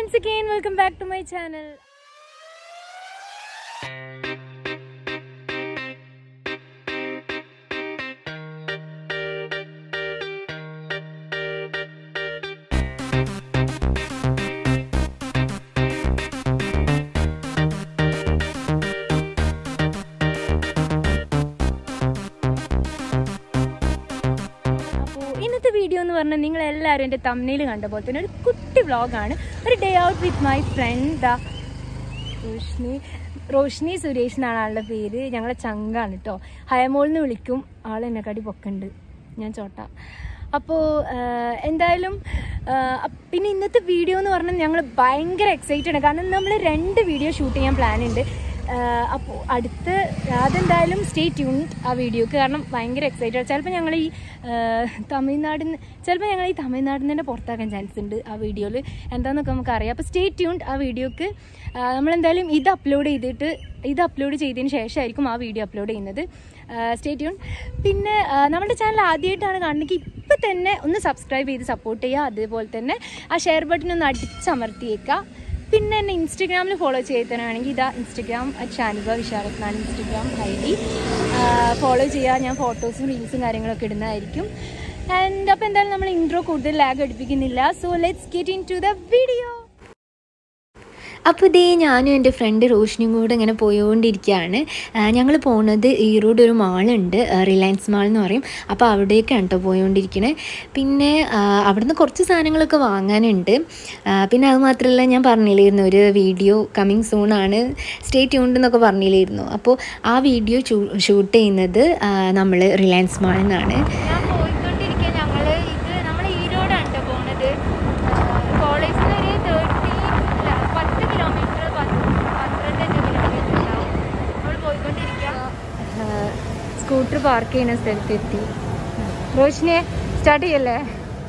once again welcome back to my channel അപ്പോൾ ഇന്നത്തെ video എന്ന് പറഞ്ഞാൽ നിങ്ങൾ എല്ലാവരും എൻ്റെ തമ്മിൽ കണ്ട പോലെ തന്നെ ഒരു കുട്ടി വ്ളോഗാണ് ഒരു day out with my friend the Roshni Roshni Suresh എന്നാണ് ആളുടെ പേര് ഞങ്ങളെ ചങ്കാണ് കേട്ടോ ഹയമോൾ എന്ന് വിളിക്കും ആൾ എന്നെക്കാട്ടി പൊക്കുണ്ട് ഞാൻ ചോട്ട അപ്പോൾ എന്തായാലും ആ, അപ്പ് പിന്നെ ഇന്നത്തെ വീഡിയോ എന്ന് പറഞ്ഞാൽ ഞങ്ങൾ ഭയങ്കര എക്സൈറ്റഡ് ആണ് കാരണം നമ്മൾ രണ്ട് വീഡിയോ ഷൂട്ട് ചെയ്യാൻ പ്ലാൻ ഉണ്ട് അപ്പോൾ അടുത്ത് അതെന്തായാലും സ്റ്റേ ട്യൂൺഡ് ആ വീഡിയോക്ക് കാരണം ഭയങ്കര എക്സൈറ്റഡ് ചിലപ്പോൾ ഞങ്ങൾ ഈ തമിഴ്നാടിൽ നിന്ന് ചിലപ്പോൾ ഞങ്ങൾ ഈ തമിഴ്നാട്ടിൽ നിന്ന് തന്നെ പുറത്താക്കാൻ ചാൻസ് ഉണ്ട് ആ വീഡിയോയിൽ എന്താണെന്നൊക്കെ നമുക്ക് അറിയാം അപ്പോൾ സ്റ്റേ ട്യൂൺഡ് ആ വീഡിയോക്ക് നമ്മളെന്തായാലും ഇത് അപ്ലോഡ് ചെയ്തിട്ട് ഇത് അപ്ലോഡ് ചെയ്തതിന് ശേഷമായിരിക്കും ആ വീഡിയോ അപ്ലോഡ് ചെയ്യുന്നത് സ്റ്റേ ട്യൂൺ പിന്നെ ആ, നമ്മുടെ ചാനൽ ആദ്യമായിട്ടാണ് കാണുന്നെങ്കിൽ ഇപ്പം തന്നെ ഒന്ന് സബ്സ്ക്രൈബ് ചെയ്ത് സപ്പോർട്ട് ചെയ്യുക അതേപോലെ തന്നെ ആ ഷെയർ ബട്ടൺ ഒന്ന് അടിച്ചമർത്തിയേക്കുക പിന്നെ എന്നെ ഇൻസ്റ്റഗ്രാമിൽ ഫോളോ ചെയ്തനാണെങ്കിൽ ഇതാ ഇൻസ്റ്റഗ്രാം ഷാനിബ വിശാഖത്ത് എന്നാണ് ഇൻസ്റ്റഗ്രാം ഐ ഡി ഫോളോ ചെയ്യുക ഞാൻ ഫോട്ടോസും റീൽസും കാര്യങ്ങളൊക്കെ ഇടുന്നതായിരിക്കും ആൻഡ് അപ്പോൾ എന്തായാലും നമ്മൾ ഇൻട്രോ കൂടുതൽ ലാഗ് അടുപ്പിക്കുന്നില്ല so let's get into the video അപ്പോൾ ഇതേ ഞാനും എൻ്റെ ഫ്രണ്ട് റോഷിനിയും കൂടെ ഇങ്ങനെ പോയോണ്ടിരിക്കുകയാണ് ഞങ്ങൾ പോകുന്നത് ഈറോഡ് ഒരു മാളുണ്ട് റിലയൻസ് മാൾ എന്ന് പറയും അപ്പോൾ അവിടേക്കാണ് കേട്ടോ പോയോണ്ടിരിക്കണേ പിന്നെ ആ, അവിടുന്ന് കുറച്ച് സാധനങ്ങളൊക്കെ വാങ്ങാനുണ്ട് ആ, പിന്നെ അത് മാത്രമല്ല ഞാൻ പറഞ്ഞില്ലായിരുന്നു ഒരു വീഡിയോ കമ്മിങ് സൂൺ ആണ് സ്റ്റേ ട്യൂൺഡ് എന്നൊക്കെ പറഞ്ഞില്ലായിരുന്നു അപ്പോൾ ആ വീഡിയോ ഷൂട്ട് ചെയ്യുന്നത് നമ്മൾ റിലയൻസ് മാളിൽ നിന്നാണ് ഞാൻ പോയിക്കൊണ്ടിരിക്കുക ഞങ്ങൾ ഇത് നമ്മൾ ഈരോടാണ് കേട്ടോ പോണത് കോളേജിൽ നിന്ന് ഒരു തേർട്ടി പത്ത് കിലോമീറ്റർ പന്ത്രണ്ട് കിലോമീറ്റർ ഉണ്ടാവും നമ്മൾ പോയിക്കൊണ്ടിരിക്കുക സ്കൂട്ടർ പാർക്ക് ചെയ്യുന്ന സ്ഥലത്ത് എത്തി റോഷിനെ സ്റ്റാർട്ട് ചെയ്യല്ലേ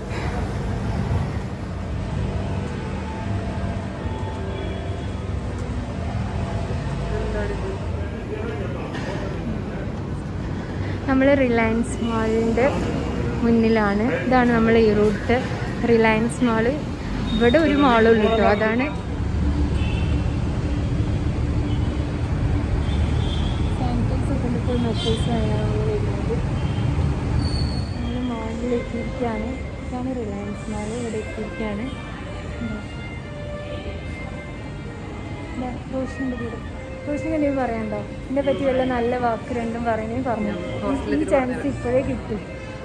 നമ്മൾ റിലയൻസ് മാളിൻ്റെ മുന്നിലാണ് ഇതാണ് നമ്മൾ ഈ റൂട്ട് റിലയൻസ് മാള് ഇവിടെ ഒരു മാളുള്ളൂ കേട്ടോ അതാണ് നമ്മൾ മാളിൽ എത്തിയിരിക്കുകയാണ് ഇതാണ് റിലയൻസ് മാൾ ഇവിടെ എത്തിയിരിക്കുകയാണ് റോഷൻ്റെ വീട് റോഷന് എന്തെങ്കിലും പറയാനുണ്ടോ ഇതിനെ പറ്റി വല്ല നല്ല വാക്ക് രണ്ടും പറയുന്നേ പറഞ്ഞു ഈ ചാൻസ് ഇപ്പോഴേ കിട്ടും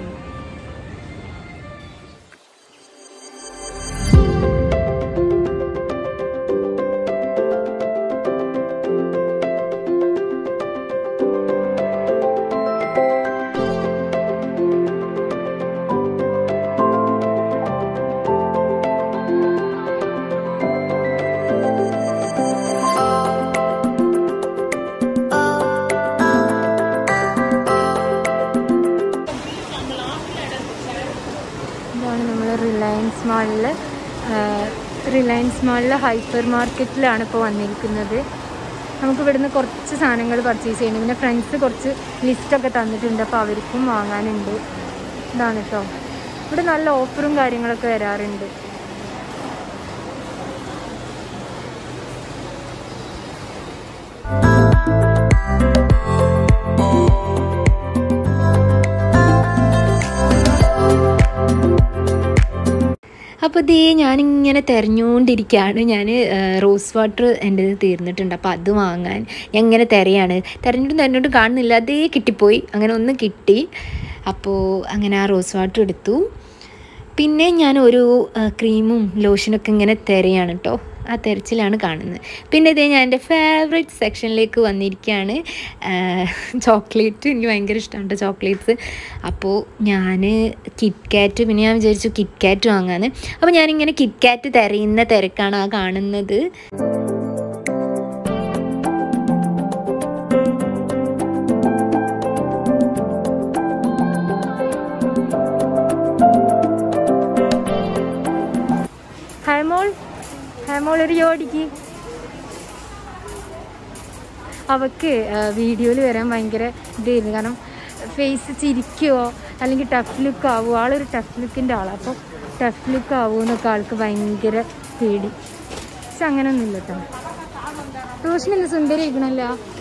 ഇതാണ് നമ്മൾ റിലയൻസ് മാളിൽ റിലയൻസ് മാളിലെ ഹൈപ്പർ മാർക്കറ്റിലാണ് ഇപ്പോൾ വന്നിരിക്കുന്നത് നമുക്ക് ഇവിടുന്ന് കുറച്ച് സാധനങ്ങൾ പർച്ചേസ് ചെയ്യണം പിന്നെ ഫ്രണ്ട്സ് കുറച്ച് ലിസ്റ്റൊക്കെ തന്നിട്ടുണ്ട് അപ്പോൾ അവർക്കും വാങ്ങാനുണ്ട് ഇതാണ് കേട്ടോ ഇവിടെ നല്ല ഓഫറും കാര്യങ്ങളൊക്കെ വരാറുണ്ട് അപ്പോൾ ദേ ഞാനിങ്ങനെ തിരഞ്ഞുകൊണ്ടിരിക്കുകയാണ് ഞാൻ റോസ് വാട്ടർ എൻ്റെ തീർന്നിട്ടുണ്ട് അപ്പോൾ അത് വാങ്ങാൻ ഞാൻ ഇങ്ങനെ തിരയാണ് തിരഞ്ഞിട്ടും തിരഞ്ഞിട്ടും കാണുന്നില്ല അതേ കിട്ടിപ്പോയി അങ്ങനെ ഒന്ന് കിട്ടി അപ്പോൾ അങ്ങനെ ആ റോസ് വാട്ടർ എടുത്തു പിന്നെ ഞാൻ ഒരു ആ, ക്രീമും ലോഷനൊക്കെ ഇങ്ങനെ തിരയാണ് കേട്ടോ ആ തെരച്ചിലാണ് കാണുന്നത് പിന്നെ ഇതേ ഞാൻ എൻ്റെ ഫേവറേറ്റ് സെക്ഷനിലേക്ക് വന്നിരിക്കുകയാണ് ചോക്ലേറ്റ് എനിക്ക് ഭയങ്കര ഇഷ്ടമാണ് ചോക്ലേറ്റ്സ് അപ്പോൾ ഞാൻ കിറ്റ് കാറ്റ് പിന്നെ ഞാൻ വിചാരിച്ചു കിറ്റ് കാറ്റ് വാങ്ങാന്ന് അപ്പോൾ ഞാനിങ്ങനെ കിറ്റ് കാറ്റ് തിരയുന്ന തിരക്കാണ് ആ കാണുന്നത് ഹൈമോൾ ഹൈമോൾ ഒരു ജോഡിക്ക് അവക്ക് വീഡിയോയിൽ വരാൻ ഭയങ്കര ഇതായിരുന്നു കാരണം ഫേസ് ചിരിക്കുവോ അല്ലെങ്കിൽ ടഫ് ലുക്ക് ആവുമോ ആളൊരു ടഫ് ലുക്കിൻ്റെ ആളാണ് അപ്പോൾ ടഫ് ലുക്ക് ആവുമോ എന്നൊക്കെ ആൾക്ക് ഭയങ്കര പേടി പച്ച അങ്ങനെ ഒന്നും ഇല്ല കേട്ടോ റോഷനല്ല സുന്ദരി ഇരിക്കണല്ല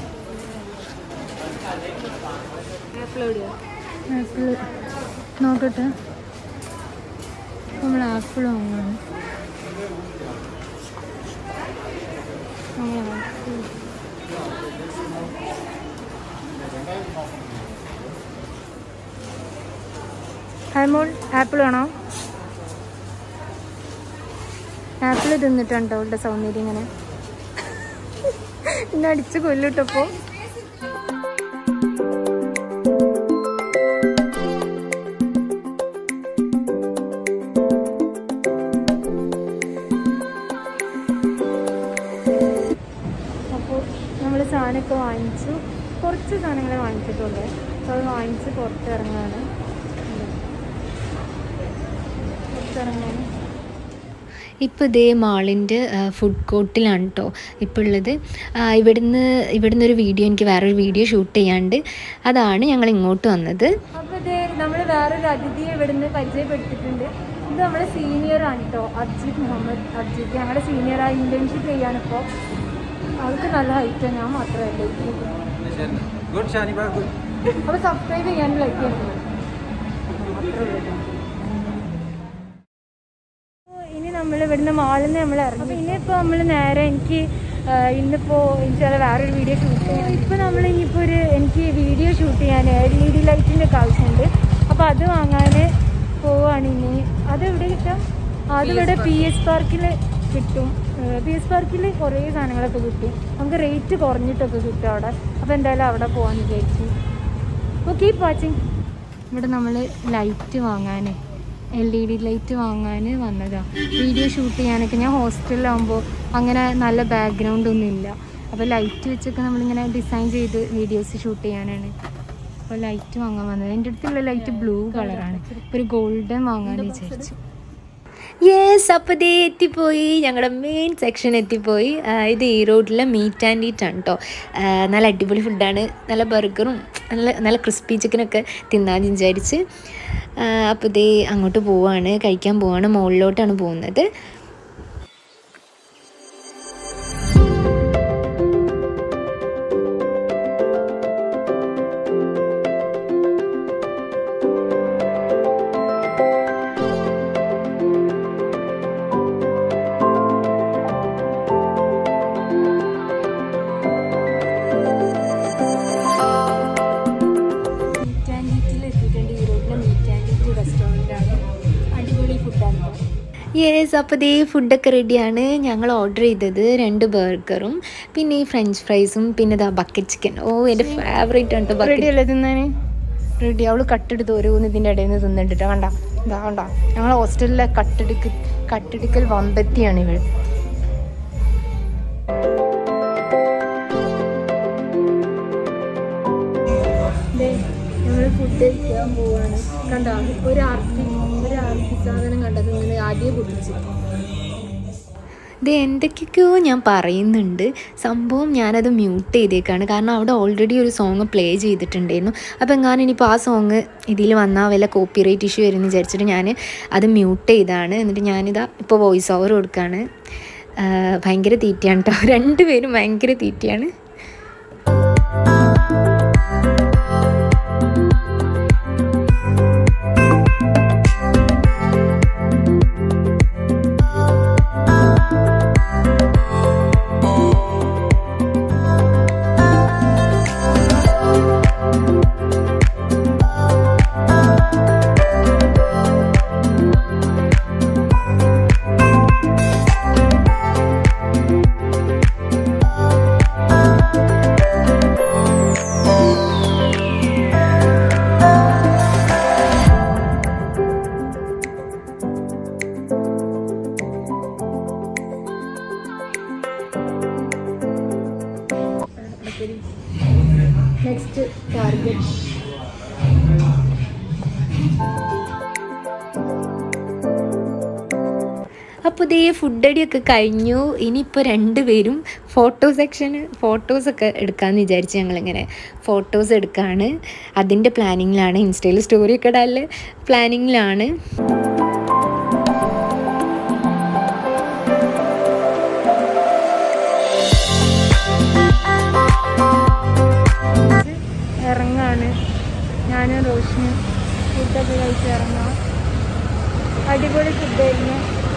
ആപ്പിള് നോക്കട്ടെ നമ്മൾ ആപ്പിൾ വാങ്ങണം നമ്മൾ ആപ്പിൾ ഹൈമോൾ ആപ്പിൾ വേണോ ആപ്പിൾ തിന്നിട്ടുണ്ടോ അവളുടെ സൗന്ദര്യം ഇങ്ങനെ ഇന്ന് അടിച്ച് കൊല്ലിട്ടപ്പോ അപ്പോൾ നമ്മൾ സാധനമൊക്കെ വാങ്ങിച്ചു കുറച്ച് സാധനങ്ങളെ വാങ്ങിച്ചിട്ടുള്ളൂ അപ്പോൾ അത് വാങ്ങിച്ച് പുറത്തിറങ്ങാണ് പുറത്തിറങ്ങാൻ ഇപ്പോൾ ഇതേ മാളിൻ്റെ ഫുഡ് കോർട്ടിലാണ് കേട്ടോ ഇപ്പോൾ ഉള്ളത് ആ, ഇവിടുന്ന് ഇവിടുന്ന് ഒരു വീഡിയോ എനിക്ക് വേറൊരു വീഡിയോ ഷൂട്ട് ചെയ്യാണ്ട് അതാണ് ഞങ്ങൾ ഇങ്ങോട്ട് വന്നത് അപ്പോൾ ഇത് നമ്മൾ വേറൊരു അതിഥിയെ ഇവിടുന്ന് പരിചയപ്പെടുത്തിയിട്ടുണ്ട് ഇത് നമ്മുടെ സീനിയർ ആണ് കേട്ടോ അർജിത് മുഹമ്മദ് അർജിത് ഞങ്ങളുടെ സീനിയറായി ഇന്റേൺഷിപ്പ് ചെയ്യാനിപ്പോൾ അവർക്ക് നല്ല ഹൈറ്റാണ് ഞാൻ മാത്രമല്ല Good, Shaniba, good. അപ്പോൾ സബ്സ്ക്രൈബ് ചെയ്യാനും ലൈക്ക് ചെയ്യാനും ഇനി നമ്മൾ ഇവിടുന്ന് മാളിൽ നിന്ന് നമ്മൾ ഇറങ്ങി അപ്പോൾ ഇനിയിപ്പോൾ നമ്മൾ നേരെ എനിക്ക് ആ, ഇന്നിപ്പോൾ എനിക്ക് വേറൊരു വീഡിയോ ഷൂട്ട് ചെയ്യാം ഇപ്പോൾ നമ്മൾ ഇനിയിപ്പോൾ ഒരു എനിക്ക് വീഡിയോ ഷൂട്ട് ചെയ്യാൻ എൽ ഇ ഡി ലൈറ്റിൻ്റെ ഒക്കെ ആവശ്യമുണ്ട് അപ്പോൾ അത് വാങ്ങാൻ പോവുകയാണ് ഇനി അത് എവിടെ കിട്ടാം അതിവിടെ പി എസ് പാർക്കിൽ കിട്ടും പി എസ് പാർക്കിൽ കുറേ സാധനങ്ങളൊക്കെ കിട്ടും നമുക്ക് റേറ്റ് കുറഞ്ഞിട്ടൊക്കെ കിട്ടും അവിടെ അപ്പോൾ എന്തായാലും അവിടെ പോകാമെന്ന് വിചാരിച്ചു അപ്പോൾ കീപ് വാച്ചിങ് ഇവിടെ നമ്മൾ ലൈറ്റ് വാങ്ങാൻ എൽ ഇ ഡി ലൈറ്റ് വാങ്ങാൻ വന്നതാണ് വീഡിയോ ഷൂട്ട് ചെയ്യാനൊക്കെ ഞാൻ ഹോസ്റ്റലിലാകുമ്പോൾ അങ്ങനെ നല്ല ബാക്ക്ഗ്രൗണ്ട് ഒന്നും ഇല്ല അപ്പോൾ ലൈറ്റ് വെച്ചൊക്കെ നമ്മളിങ്ങനെ ഡിസൈൻ ചെയ്ത് വീഡിയോസ് ഷൂട്ട് ചെയ്യാനാണ് അപ്പോൾ ലൈറ്റ് വാങ്ങാൻ വന്നത് എൻ്റെ അടുത്തുള്ള ലൈറ്റ് ബ്ലൂ കളറാണ് ഇപ്പോൾ ഒരു ഗോൾഡൻ വാങ്ങാൻ വിചാരിച്ചു യെസ് അപ്പോൾ ദേ എത്തിപ്പോയി ഞങ്ങളുടെ മെയിൻ സെക്ഷൻ എത്തിപ്പോയി ആ, ഇത് ഈ റോഡിലെ മീറ്റ് ആൻഡ് ഈറ്റ് ആണ് കേട്ടോ നല്ല അടിപൊളി ഫുഡാണ് നല്ല ബർഗറും നല്ല നല്ല ക്രിസ്പി ചിക്കനൊക്കെ തിന്നാൻ വിചാരിച്ച് അപ്പോൾ ദേ അങ്ങോട്ട് പോവാണ് കഴിക്കാൻ പോവാണ് മുകളിലോട്ടാണ് പോകുന്നത് മീറ്റ് ആൻഡ് ഈറ്റിൽ എത്തിയിട്ടുണ്ട് ഈ റോഡിലെ മീറ്റ് ആൻഡ് ഈറ്റ് റെസ്റ്റോറൻ്റാണ് അടിപൊളി ഫുഡാണ് യെസ് അപ്പോൾ ദേ ഫുഡൊക്കെ റെഡിയാണ് ഞങ്ങൾ ഓർഡർ ചെയ്തത് രണ്ട് ബർഗറും പിന്നെ ഈ ഫ്രഞ്ച് ഫ്രൈസും പിന്നെ ഇതാ ബക്കറ്റ് ചിക്കൻ ഓ എൻ്റെ ഫേവറേറ്റ് ആണ് കേട്ടോ റെഡി ബക്കറ്റ് അല്ലേ തിന്നാന് റെഡി അവള് കട്ടെടുത്ത് ഓരോന്ന് ഇതിൻ്റെ ഇടയിൽ നിന്ന് തിന്നിട്ടിട്ട് കണ്ട ഇതാ കണ്ട ഞങ്ങളെ ഹോസ്റ്റലിലെ കട്ടെടുക്ക് കട്ടെടുക്കൽ വമ്പത്തിയാണ് ഇവൾ നമ്മൾ ഫുഡ് കഴിക്കാൻ പോവാണ് കണ്ട ഒരു ആർത്തി ഒരു ആർത്തി സാധനം കണ്ടത് ഇങ്ങനെ ആദ്യം പൊട്ടിച്ചു ഇത് എന്തൊക്കെയൊക്കെയോ ഞാൻ പറയുന്നുണ്ട് സംഭവം ഞാനത് മ്യൂട്ട് ചെയ്തേക്കാണ് കാരണം അവിടെ ഓൾറെഡി ഒരു സോങ് പ്ലേ ചെയ്തിട്ടുണ്ടായിരുന്നു അപ്പോൾ എങ്ങാനും ഇനിയിപ്പോൾ ആ സോങ് ഇതിൽ വന്നാൽ വല്ല കോപ്പി റൈറ്റ് ഇഷ്യൂ വരുമെന്ന് വിചാരിച്ചിട്ട് ഞാൻ അത് മ്യൂട്ട് ചെയ്താണ് എന്നിട്ട് ഞാനിതാ ഇപ്പോൾ വോയിസ് ഓവർ കൊടുക്കുകയാണ് ആ, ഭയങ്കര തീറ്റയാണ് കേട്ടോ രണ്ടുപേരും ഭയങ്കര തീറ്റയാണ് നെക്സ്റ്റ് ടാർഗറ്റ് അപ്പോൾ ഇതേ ഫുഡ് അടിയൊക്കെ കഴിഞ്ഞു ഇനിയിപ്പോൾ രണ്ടുപേരും ഫോട്ടോ സെക്ഷന് ഫോട്ടോസൊക്കെ എടുക്കാമെന്ന് വിചാരിച്ച് ഞങ്ങളിങ്ങനെ ഫോട്ടോസ് എടുക്കുകയാണ് അതിൻ്റെ പ്ലാനിങ്ങിലാണ് ഇൻസ്റ്റയിൽ സ്റ്റോറിയൊക്കെ ഇടാനുള്ള പ്ലാനിങ്ങിലാണ് ഇറങ്ങാണ് ഞാനും റോഷനും ഫുഡൊക്കെ കഴിച്ച് ഇറങ്ങാം അടിപൊളി ഫുഡായിരുന്നു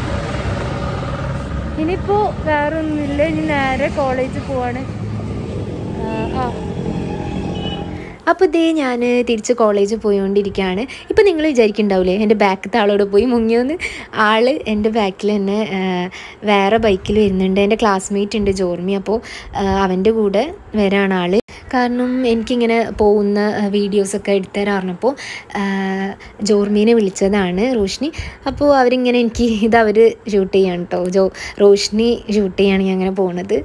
ഇനിയിപ്പോൾ വേറെ ഒന്നുമില്ല ഇനി നേരെ കോളേജിൽ പോവാണ് ആ, ആ അപ്പോൾ ഇതേ ഞാൻ തിരിച്ച് കോളേജിൽ പോയിക്കൊണ്ടിരിക്കുകയാണ് ഇപ്പം നിങ്ങൾ വിചാരിക്കുന്നുണ്ടാവില്ലേ എൻ്റെ ബാക്കത്തെ ആളോട് പോയി മുങ്ങിയോന്ന് ആൾ എൻ്റെ ബാക്കിൽ തന്നെ ആ, വേറെ ബൈക്കിൽ വരുന്നുണ്ട് എൻ്റെ ക്ലാസ്മേറ്റ് ഉണ്ട് ജോർമി അപ്പോൾ അവൻ്റെ കൂടെ വരാണ് ആൾ കാരണം എനിക്കിങ്ങനെ പോകുന്ന വീഡിയോസൊക്കെ എടുത്തു തരാൻ പറഞ്ഞപ്പോൾ ജോർമീനെ വിളിച്ചതാണ് റോഷ്നി അപ്പോൾ അവരിങ്ങനെ എനിക്ക് ഇത് അവർ ഷൂട്ട് ചെയ്യാണ് കേട്ടോ ജോ റോഷ്നി ഷൂട്ട് ചെയ്യാണ് ഞാൻ അങ്ങനെ പോണത്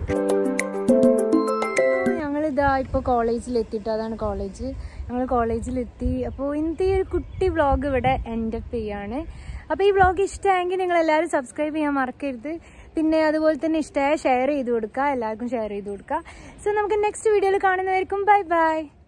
ഞങ്ങളിതാ ഇപ്പോൾ കോളേജിലെത്തിയിട്ട് അതാണ് കോളേജ് ഞങ്ങൾ കോളേജിലെത്തി അപ്പോൾ ഇന്നത്തെ ഈ ഒരു കുട്ടി വ്ളോഗ് ഇവിടെ എൻഡ് അപ്പ് ചെയ്യാണ് അപ്പോൾ ഈ വ്ളോഗ് ഇഷ്ടമായെങ്കിൽ നിങ്ങൾ എല്ലാവരും സബ്സ്ക്രൈബ് ചെയ്യാൻ മറക്കരുത് പിന്നെ അതുപോലെ തന്നെ ഇഷ്ടമായ ഷെയർ ചെയ്ത് കൊടുക്കുക എല്ലാവർക്കും ഷെയർ ചെയ്ത് കൊടുക്കുക സോ നമുക്ക് നെക്സ്റ്റ് വീഡിയോയിൽ കാണുന്നതായിരിക്കും ബൈ ബൈ